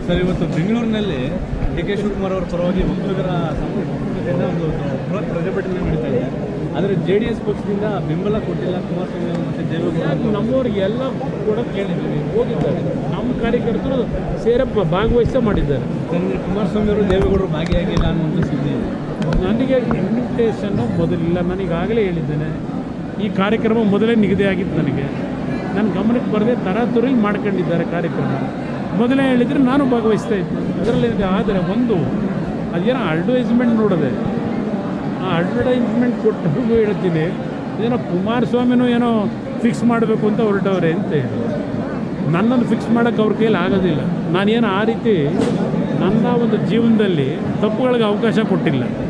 sir ಇವತ್ತು ಬೆಂಗಳೂರಿನಲ್ಲಿ D K Shivakumar ಅವರ ಪರವಾಗಿ ಒಕ್ಕಲಿಗರ ಒಕ್ಕಲಿಗರಿಂದ ಒಂದು ಬೃಹತ್ ಪ್ರತಿಭಟನೆ ನಡೀತಾ ಇದೆ ಆದರೆ ಜೆ ಡಿ ಎಸ್ ಪಕ್ಷದಿಂದ ಬೆಂಬಲ ಕೊಟ್ಟಿಲ್ಲ ಕುಮಾರಸ್ವಾಮಿ ಅವರು ಮತ್ತು ದೇವೇಗೌಡ ಯಾಕೆ ನಮ್ಮವ್ರಿಗೆಲ್ಲ ಕೂಡ ಕೇಳಿದ್ದೀವಿ ಹೋಗಿದ್ದಾರೆ ನಮ್ಮ ಕಾರ್ಯಕರ್ತರು ಸೇರಪ್ಪ ಭಾಗವಹಿಸೇ ಮಾಡಿದ್ದಾರೆ ಯಾಕಂದ್ರೆ ಕುಮಾರಸ್ವಾಮಿ ಅವರು ದೇವೇಗೌಡರು ಭಾಗಿಯಾಗಿಲ್ಲ ಅನ್ನುವಂಥ ಸುದ್ದಿ ಇದೆ ನನಗೆ ಇನ್ವಿಟೇಷನ್ನು ಮೊದಲಿಲ್ಲ ನಾನೀಗಾಗಲೇ ಹೇಳಿದ್ದೇನೆ ಈ ಕಾರ್ಯಕ್ರಮ ಮೊದಲೇ ನಿಗದಿಯಾಗಿತ್ತು ನನಗೆ ನನ್ನ ಗಮನಕ್ಕೆ ಬರದೆ ತರಾತುರಿಲಿ ಮಾಡ್ಕೊಂಡಿದ್ದಾರೆ ಕಾರ್ಯಕ್ರಮ ಮೊದಲೇ ಹೇಳಿದರೆ ನಾನು ಭಾಗವಹಿಸ್ತಾ ಇದ್ದೆ ಅದರಲ್ಲಿ ಆದರೆ ಒಂದು ಅದೇನೋ ಅಡ್ವೈಸ್ಮೆಂಟ್ ನೋಡಿದೆ ಆ ಅಡ್ವರ್ಟೈಸ್ಮೆಂಟ್ ಕೊಟ್ಟು ಹೇಳ್ತೀನಿ ಏನೋ ಕುಮಾರಸ್ವಾಮಿನೂ ಏನೋ ಫಿಕ್ಸ್ ಮಾಡಬೇಕು ಅಂತ ಹೊರಟವ್ರೆ ಅಂತ ಹೇಳಿ ನನ್ನನ್ನು ಫಿಕ್ಸ್ ಮಾಡೋಕ್ಕೆ ಅವ್ರ ಕೈಯಲ್ಲಿ ಆಗೋದಿಲ್ಲ ನಾನೇನು ಆ ರೀತಿ ನನ್ನ ಒಂದು ಜೀವನದಲ್ಲಿ ತಪ್ಪುಗಳಿಗೆ ಅವಕಾಶ ಕೊಟ್ಟಿಲ್ಲ